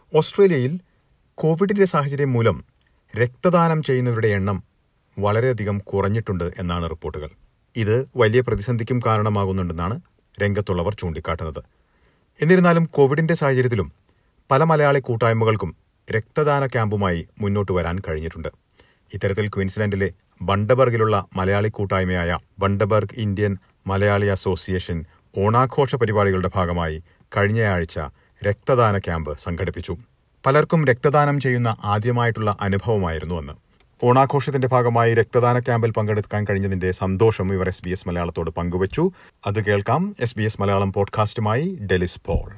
ഓസ്ട്രേലിയയിൽ കോവിഡിന്റെ സാഹചര്യം മൂലം രക്തദാനം ചെയ്യുന്നവരുടെ എണ്ണം വളരെയധികം കുറഞ്ഞിട്ടുണ്ട് എന്നാണ് റിപ്പോർട്ടുകൾ ഇത് വലിയ പ്രതിസന്ധിക്കും കാരണമാകുന്നുണ്ടെന്നാണ് രംഗത്തുള്ളവർ ചൂണ്ടിക്കാട്ടുന്നത് എന്നിരുന്നാലും കോവിഡിന്റെ സാഹചര്യത്തിലും പല മലയാളി കൂട്ടായ്മകൾക്കും രക്തദാന ക്യാമ്പുമായി മുന്നോട്ട് വരാൻ കഴിഞ്ഞിട്ടുണ്ട് ഇത്തരത്തിൽ ക്വീൻസ്ലാൻഡിലെ ബണ്ടബർഗിലുള്ള മലയാളി കൂട്ടായ്മയായ ബണ്ടബർഗ് ഇന്ത്യൻ മലയാളി അസോസിയേഷൻ ഓണാഘോഷ പരിപാടികളുടെ ഭാഗമായി കഴിഞ്ഞയാഴ്ച രക്തദാന ക്യാമ്പ് സംഘടിപ്പിച്ചു പലർക്കും രക്തദാനം ചെയ്യുന്ന ആദ്യമായിട്ടുള്ള അനുഭവമായിരുന്നു അന്ന് ഓണാഘോഷത്തിന്റെ ഭാഗമായി രക്തദാന ക്യാമ്പിൽ പങ്കെടുക്കാൻ കഴിഞ്ഞതിന്റെ സന്തോഷം ഇവർ എസ് ബി എസ് മലയാളത്തോട് പങ്കുവച്ചു അത് കേൾക്കാം എസ് ബി എസ് മലയാളം പോഡ്കാസ്റ്റുമായി ഡെലിസ് പോൾ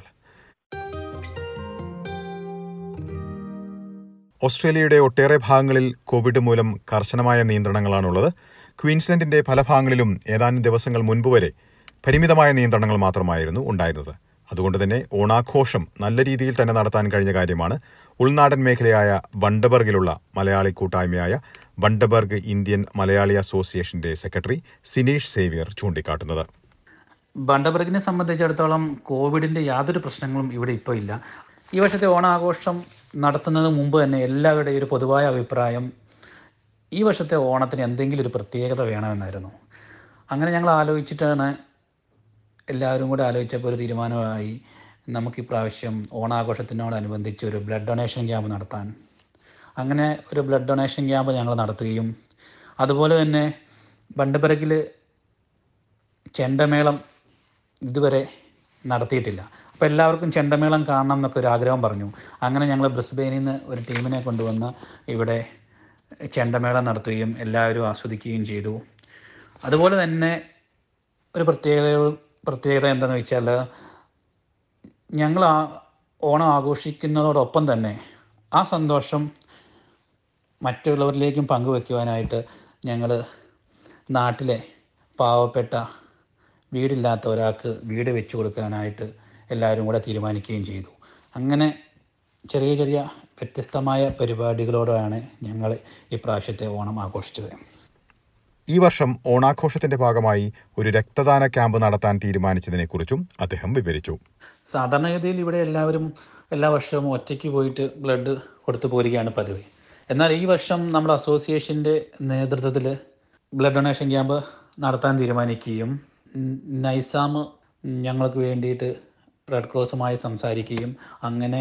ഓസ്ട്രേലിയയുടെ ഒട്ടേറെ ഭാഗങ്ങളിൽ കോവിഡ് മൂലം കർശനമായ നിയന്ത്രണങ്ങളാണുള്ളത് ക്വീൻസ്ലൻഡിന്റെ പല ഭാഗങ്ങളിലും ഏതാനും ദിവസങ്ങൾ മുൻപ് വരെ പരിമിതമായ നിയന്ത്രണങ്ങൾ മാത്രമായിരുന്നു ഉണ്ടായിരുന്നത് അതുകൊണ്ട് തന്നെ ഓണാഘോഷം നല്ല രീതിയിൽ തന്നെ നടത്താൻ കഴിഞ്ഞ കാര്യമാണ് ഉൾനാടൻ മേഖലയായ ബണ്ടബർഗിലുള്ള മലയാളി കൂട്ടായ്മയായ ബണ്ടബർഗ് ഇന്ത്യൻ മലയാളി അസോസിയേഷന്റെ സെക്രട്ടറി സിനീഷ് സേവ്യർ ചൂണ്ടിക്കാട്ടുന്നത് ബണ്ടബർഗിനെ സംബന്ധിച്ചിടത്തോളം കോവിഡിന്റെ യാതൊരു പ്രശ്നങ്ങളും ഇവിടെ ഇപ്പോൾ ഇല്ല ഈ വർഷത്തെ ഓണാഘോഷം നടത്തുന്നതിന് മുമ്പ് തന്നെ എല്ലാവരുടെയും ഒരു പൊതുവായ അഭിപ്രായം ഈ വർഷത്തെ ഓണത്തിന് എന്തെങ്കിലും ഒരു പ്രത്യേകത വേണമെന്നായിരുന്നു അങ്ങനെ ഞങ്ങൾ ആലോചിച്ചിട്ടാണ് എല്ലാവരും കൂടെ ആലോചിച്ചപ്പോൾ ഒരു തീരുമാനമായി നമുക്ക് ഇപ്രാവശ്യം ഓണാഘോഷത്തിനോടനുബന്ധിച്ച് ഒരു ബ്ലഡ് ഡൊണേഷൻ ക്യാമ്പ് നടത്താൻ അങ്ങനെ ഒരു ബ്ലഡ് ഡൊണേഷൻ ക്യാമ്പ് ഞങ്ങൾ നടത്തുകയും അതുപോലെ തന്നെ ബണ്ടബർഗിൽ ചെണ്ടമേളം ഇതുവരെ നടത്തിയിട്ടില്ല അപ്പോൾ എല്ലാവർക്കും ചെണ്ടമേളം കാണണം എന്നൊക്കെ ഒരു ആഗ്രഹം പറഞ്ഞു അങ്ങനെ ഞങ്ങൾ ബ്രിസ്ബെയിനിൽ നിന്ന് ഒരു ടീമിനെ കൊണ്ടുവന്ന് ഇവിടെ ചെണ്ടമേളം നടത്തുകയും എല്ലാവരും ആസ്വദിക്കുകയും ചെയ്തു അതുപോലെ തന്നെ ഒരു പ്രത്യേകത പ്രത്യേകത എന്താണെന്ന് വെച്ചാൽ ഞങ്ങൾ ആ ഓണം ആഘോഷിക്കുന്നതോടൊപ്പം തന്നെ ആ സന്തോഷം മറ്റുള്ളവരിലേക്കും പങ്കുവെക്കുവാനായിട്ട് ഞങ്ങൾ നാട്ടിലെ പാവപ്പെട്ട വീടില്ലാത്ത ഒരാൾക്ക് വീട് വെച്ച് കൊടുക്കാനായിട്ട് എല്ലാവരും കൂടെ തീരുമാനിക്കുകയും ചെയ്തു അങ്ങനെ ചെറിയ ചെറിയ വ്യത്യസ്തമായ പരിപാടികളോടാണ് ഞങ്ങൾ ഇപ്രാവശ്യത്തെ ഓണം ആഘോഷിച്ചത് ഈ വർഷം ഓണാഘോഷത്തിന്റെ ഭാഗമായി ഒരു രക്തദാന ക്യാമ്പ് നടത്താൻ തീരുമാനിച്ചതിനെക്കുറിച്ചും അദ്ദേഹം വിവരിച്ചു സാധാരണഗതിയിൽ ഇവിടെ എല്ലാവരും എല്ലാ വർഷവും ഒറ്റയ്ക്ക് പോയിട്ട് ബ്ലഡ് കൊടുത്തു പോരുകയാണ് പതിവ് എന്നാൽ ഈ വർഷം നമ്മുടെ അസോസിയേഷൻ്റെ നേതൃത്വത്തിൽ ബ്ലഡ് ഡൊണേഷൻ ക്യാമ്പ് നടത്താൻ തീരുമാനിക്കുകയും ഉം, നൈസാം ഞങ്ങൾക്ക് വേണ്ടിയിട്ട് റെഡ് ക്രോസുമായി സംസാരിക്കുകയും അങ്ങനെ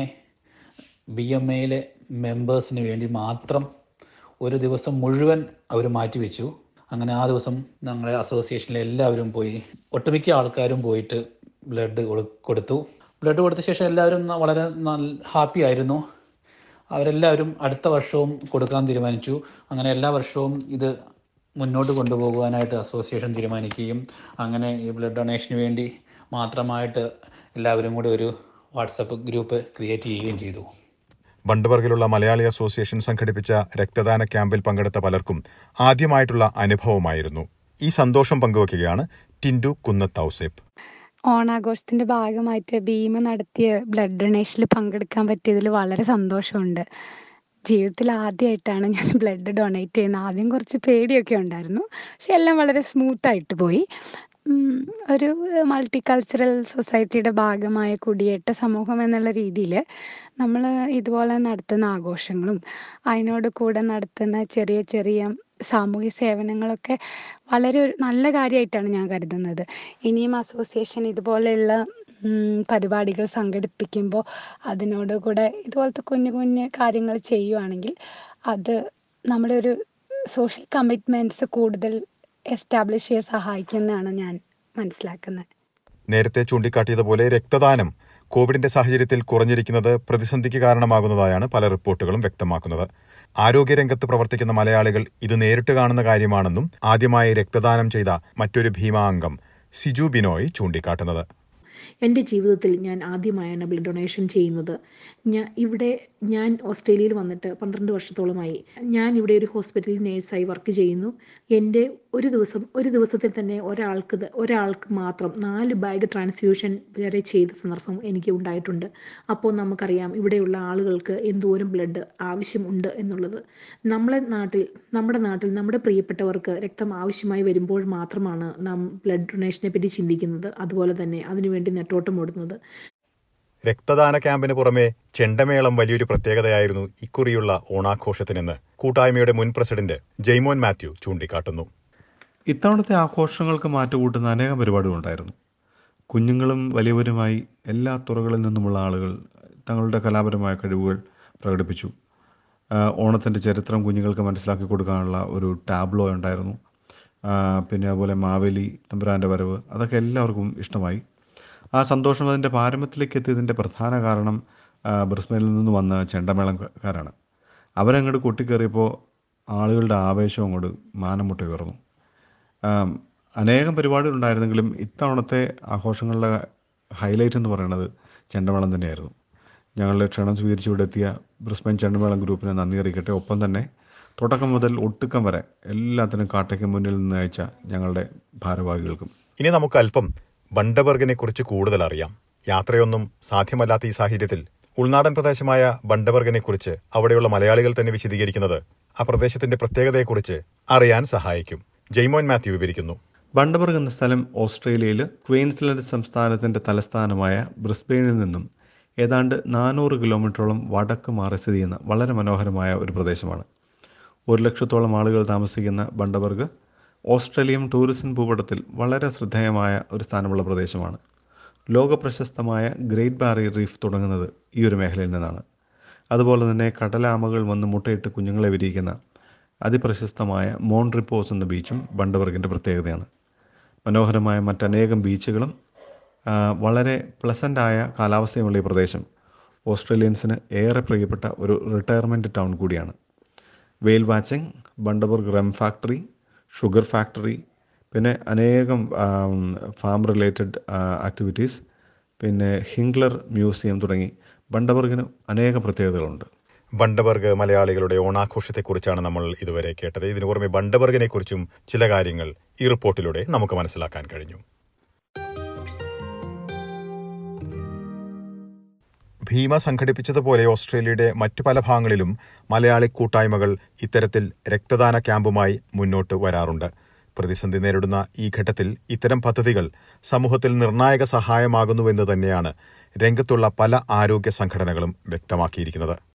ബി എം എയിലെ മെമ്പേഴ്സിന് വേണ്ടി മാത്രം ഒരു ദിവസം മുഴുവൻ അവർ മാറ്റിവെച്ചു അങ്ങനെ ആ ദിവസം ഞങ്ങളെ അസോസിയേഷനിലെ എല്ലാവരും പോയി ഒട്ടുമിക്ക ആൾക്കാരും പോയിട്ട് ബ്ലഡ് കൊടുത്തു ബ്ലഡ് കൊടുത്ത ശേഷം എല്ലാവരും ന- വളരെ നല്ല ഹാപ്പി ആയിരുന്നു അവരെല്ലാവരും അടുത്ത വർഷവും കൊടുക്കാൻ തീരുമാനിച്ചു അങ്ങനെ എല്ലാ വർഷവും ഇത് മുന്നോട്ട് കൊണ്ടുപോകുവാനായിട്ട് അസോസിയേഷൻ തീരുമാനിക്കുകയും അങ്ങനെ ഈ ബ്ലഡ് ഡൊണേഷന് വേണ്ടി മാത്രമായിട്ട് എല്ലാവരും കൂടി ഒരു വാട്സപ്പ് ഗ്രൂപ്പ് ക്രിയേറ്റ് ചെയ്യുകയും ചെയ്തു ബണ്ടബർഗിലുള്ള മലയാളി അസോസിയേഷൻ സംഘടിപ്പിച്ച രക്തദാന ക്യാമ്പിൽ പങ്കെടുത്ത പലർക്കും ആദ്യമായിട്ടുള്ള അനുഭവമായിരുന്നു ഈ സന്തോഷം പങ്കുവയ്ക്കുകയാണ് ടിൻഡു കുന്നത്ത് ഔസേപ്പ് ഓണാഘോഷത്തിന്റെ ഭാഗമായിട്ട് ഭീമ നടത്തിയ ബ്ലഡ് ഡൊണേഷനിൽ പങ്കെടുക്കാൻ പറ്റിയതിൽ വളരെ സന്തോഷമുണ്ട് ജീവിതത്തിൽ ആദ്യമായിട്ടാണ് ഞാൻ ബ്ലഡ് ഡൊണേറ്റ് ചെയ്യുന്നത് ആദ്യം കുറച്ച് പേടിയൊക്കെ ഉണ്ടായിരുന്നു പക്ഷെ എല്ലാം വളരെ സ്മൂത്ത് ആയിട്ട് പോയി ഉം, ഒരു മൾട്ടി കൾച്ചറൽ സൊസൈറ്റിയുടെ ഭാഗമായ കുടിയേറ്റ സമൂഹം എന്നുള്ള രീതിയിൽ നമ്മൾ ഇതുപോലെ നടത്തുന്ന ആഘോഷങ്ങളും അതിനോട് കൂടെ നടത്തുന്ന ചെറിയ ചെറിയ സാമൂഹ്യ സേവനങ്ങളൊക്കെ വളരെ ഒരു നല്ല കാര്യമായിട്ടാണ് ഞാൻ കരുതുന്നത് ഇനിയും അസോസിയേഷൻ ഇതുപോലെയുള്ള ഉം, പരിപാടികൾ സംഘടിപ്പിക്കുമ്പോൾ അതിനോട് കൂടെ ഇതുപോലത്തെ കുഞ്ഞു കുഞ്ഞു കാര്യങ്ങൾ ചെയ്യുവാണെങ്കിൽ അത് നമ്മുടെ ഒരു സോഷ്യൽ കമ്മിറ്റ്മെൻറ്റ്സ് കൂടുതൽ എസ്റ്റാബ്ലിഷ് ചെയ്യാൻ സഹായിക്കുന്നതാണ് ഞാൻ മനസ്സിലാക്കുന്നത് നേരത്തെ ചൂണ്ടിക്കാട്ടിയതുപോലെ രക്തദാനം കോവിഡിന്റെ സാഹചര്യത്തിൽ കുറഞ്ഞിരിക്കുന്നത് പ്രതിസന്ധിക്ക് കാരണമാകുന്നതായാണ് പല റിപ്പോർട്ടുകളും വ്യക്തമാക്കുന്നത് ആരോഗ്യരംഗത്ത് പ്രവർത്തിക്കുന്ന മലയാളികൾ ഇത് നേരിട്ട് കാണുന്ന കാര്യമാണെന്നും ആദ്യമായി രക്തദാനം ചെയ്ത മറ്റൊരു ഭീമാംഗം സിജു ബിനോയ് ചൂണ്ടിക്കാട്ടുന്നത് എൻ്റെ ജീവിതത്തിൽ ഞാൻ ആദ്യമായാണ് ബ്ലഡ് ഡൊണേഷൻ ചെയ്യുന്നത് ഞാൻ ഇവിടെ ഞാൻ ഓസ്ട്രേലിയയിൽ വന്നിട്ട് പന്ത്രണ്ട് വർഷത്തോളമായി ഞാൻ ഇവിടെ ഒരു ഹോസ്പിറ്റലിൽ നേഴ്സായി വർക്ക് ചെയ്യുന്നു എൻ്റെ ഒരു ദിവസം ഒരു ദിവസത്തിൽ തന്നെ ഒരാൾക്ക് ത- ഒരാൾക്ക് മാത്രം നാല് ബാഗ് ട്രാൻസ്ഫ്യൂഷൻ വരെ ചെയ്ത സന്ദർഭം എനിക്ക് ഉണ്ടായിട്ടുണ്ട് അപ്പോൾ നമുക്കറിയാം ഇവിടെയുള്ള ആളുകൾക്ക് എന്തോരം ബ്ലഡ് ആവശ്യമുണ്ട് എന്നുള്ളത് നമ്മളെ നാട്ടിൽ നമ്മുടെ നാട്ടിൽ നമ്മുടെ പ്രിയപ്പെട്ടവർക്ക് രക്തം ആവശ്യമായി വരുമ്പോൾ മാത്രമാണ് നാം ബ്ലഡ് ഡൊണേഷനെ പറ്റി ചിന്തിക്കുന്നത് അതുപോലെ തന്നെ അതിനുവേണ്ടി നെട്ടോട്ടം ഓടുന്നത് രക്തദാന ക്യാമ്പിന് പുറമെ ചെണ്ടമേളം വലിയൊരു പ്രത്യേകതയായിരുന്നു ഇക്കുറിയുള്ള ഓണാഘോഷത്തിനെന്ന് കൂട്ടായ്മയുടെ മുൻ പ്രസിഡന്റ് ജെയ്മോൻ മാത്യു ചൂണ്ടിക്കാട്ടുന്നു ഇത്തവണത്തെ ആഘോഷങ്ങൾക്ക് മാറ്റുകൂട്ടുന്ന അനേകം പരിപാടികളുണ്ടായിരുന്നു കുഞ്ഞുങ്ങളും വലിയവരുമായി എല്ലാ തുറകളിൽ നിന്നുമുള്ള ആളുകൾ തങ്ങളുടെ കലാപരമായ കഴിവുകൾ പ്രകടിപ്പിച്ചു ഓണത്തിൻ്റെ ചരിത്രം കുഞ്ഞുങ്ങൾക്ക് മനസ്സിലാക്കി കൊടുക്കാനുള്ള ഒരു ടാബ്ലോ ഉണ്ടായിരുന്നു ആ, പിന്നെ അതുപോലെ മാവേലി തമ്പുരാൻ്റെ വരവ് അതൊക്കെ എല്ലാവർക്കും ഇഷ്ടമായി ആ സന്തോഷം അതിൻ്റെ പാരമ്പര്യത്തിലേക്ക് എത്തിയതിൻ്റെ പ്രധാന കാരണം ആ, ബ്രിസ്ബനിൽ നിന്ന് വന്ന ചെണ്ടമേളംകാരാണ് അവരങ്ങോട്ട് കൊട്ടിക്കയറിയപ്പോൾ ആളുകളുടെ ആവേശം അങ്ങോട്ട് മാനം മുട്ട ഉയർന്നു ആം, അനേകം പരിപാടികളുണ്ടായിരുന്നെങ്കിലും ഇത്തവണത്തെ ആഘോഷങ്ങളുടെ ഹൈലൈറ്റ് എന്ന് പറയുന്നത് ചെണ്ടമേളം തന്നെയായിരുന്നു ഞങ്ങളുടെ ക്ഷണം സ്വീകരിച്ച് ഇവിടെ എത്തിയ ബ്രിസ്ബൻ ചെണ്ടമേളം ഗ്രൂപ്പിന് നന്ദി അറിയിക്കട്ടെ ഒപ്പം തന്നെ തുടക്കം മുതൽ ഒട്ടുക്കം വരെ എല്ലാത്തിനും കാട്ടയ്ക്ക് മുന്നിൽ നിന്ന് അയച്ച ഞങ്ങളുടെ ഭാരവാഹികൾക്കും ഇനി നമുക്ക് അല്പം ബണ്ടബർഗിനെ കുറിച്ച് കൂടുതൽ അറിയാം യാത്രയൊന്നും സാധ്യമല്ലാത്ത ഈ സാഹചര്യത്തിൽ ഉൾനാടൻ പ്രദേശമായ ബണ്ടബർഗിനെ കുറിച്ച് അവിടെയുള്ള മലയാളികൾ തന്നെ വിശദീകരിക്കുന്നത് ആ പ്രദേശത്തിന്റെ പ്രത്യേകതയെക്കുറിച്ച് അറിയാൻ സഹായിക്കും ജെയ്മോൻ മാത്യു വിവരിക്കുന്നു ബണ്ടബർഗ് എന്ന സ്ഥലം ഓസ്ട്രേലിയയിൽ ക്വീൻസ്ലൻഡ് സംസ്ഥാനത്തിൻ്റെ തലസ്ഥാനമായ ബ്രിസ്ബെയിനിൽ നിന്നും ഏതാണ്ട് നാനൂറ് കിലോമീറ്ററോളം വടക്ക് മാറി സ്ഥിതി ചെയ്യുന്ന വളരെ മനോഹരമായ ഒരു പ്രദേശമാണ് ഒരു ലക്ഷത്തോളം ആളുകൾ താമസിക്കുന്ന ബണ്ടബർഗ് ഓസ്ട്രേലിയൻ ടൂറിസം ഭൂപടത്തിൽ വളരെ ശ്രദ്ധേയമായ ഒരു സ്ഥാനമുള്ള പ്രദേശമാണ് ലോക പ്രശസ്തമായ ഗ്രേറ്റ് ബാരിയർ റീഫ് തുടങ്ങുന്നത് ഈ ഒരു മേഖലയിൽ നിന്നാണ് അതുപോലെ തന്നെ കടലാമകൾ വന്ന് മുട്ടയിട്ട് കുഞ്ഞുങ്ങളെ വിരിയിക്കുന്ന അതിപ്രശസ്തമായ മോൺ റിപ്പോസ് എന്ന ബീച്ചും ബണ്ടബർഗിൻ്റെ പ്രത്യേകതയാണ് മനോഹരമായ മറ്റനേകം ബീച്ചുകളും ആ, വളരെ പ്ലസൻ്റായ കാലാവസ്ഥയുമുള്ള ഈ പ്രദേശം ഓസ്ട്രേലിയൻസിന് ഏറെ പ്രിയപ്പെട്ട ഒരു റിട്ടയർമെൻറ്റ് ടൗൺ കൂടിയാണ് whale watching Bundaberg rum factory sugar factory പിന്നെ അനേകം ഫാം റിലേറ്റഡ് ആക്ടിവിറ്റീസ് പിന്നെ ഹിംഗ്ലർ മ്യൂസിയം തുടങ്ങി ബണ്ടബർഗിന് അനേകം പ്രത്യേകതകളുണ്ട് ബണ്ടബർഗ് മലയാളികളുടെ ഓണാഘോഷത്തെക്കുറിച്ചാണ് നമ്മൾ ഇതുവരെ കേട്ടത് ഇതിനു പുറമെ ബണ്ടബർഗിനെ കുറിച്ചും ചില കാര്യങ്ങൾ ഈ റിപ്പോർട്ടിലൂടെ നമുക്ക് മനസ്സിലാക്കാൻ കഴിഞ്ഞു ഭീമ സംഘടിപ്പിച്ചതുപോലെ ഓസ്ട്രേലിയയുടെ മറ്റു പല ഭാഗങ്ങളിലും മലയാളി കൂട്ടായ്മകൾ ഇത്തരത്തിൽ രക്തദാന ക്യാമ്പുമായി മുന്നോട്ട് വരാറുണ്ട് പ്രതിസന്ധി നേരിടുന്ന ഈ ഘട്ടത്തിൽ ഇത്തരം പദ്ധതികൾ സമൂഹത്തിൽ നിർണായക സഹായമാകുന്നുവെന്ന് തന്നെയാണ് രംഗത്തുള്ള പല ആരോഗ്യ സംഘടനകളും വ്യക്തമാക്കിയിരിക്കുന്നത്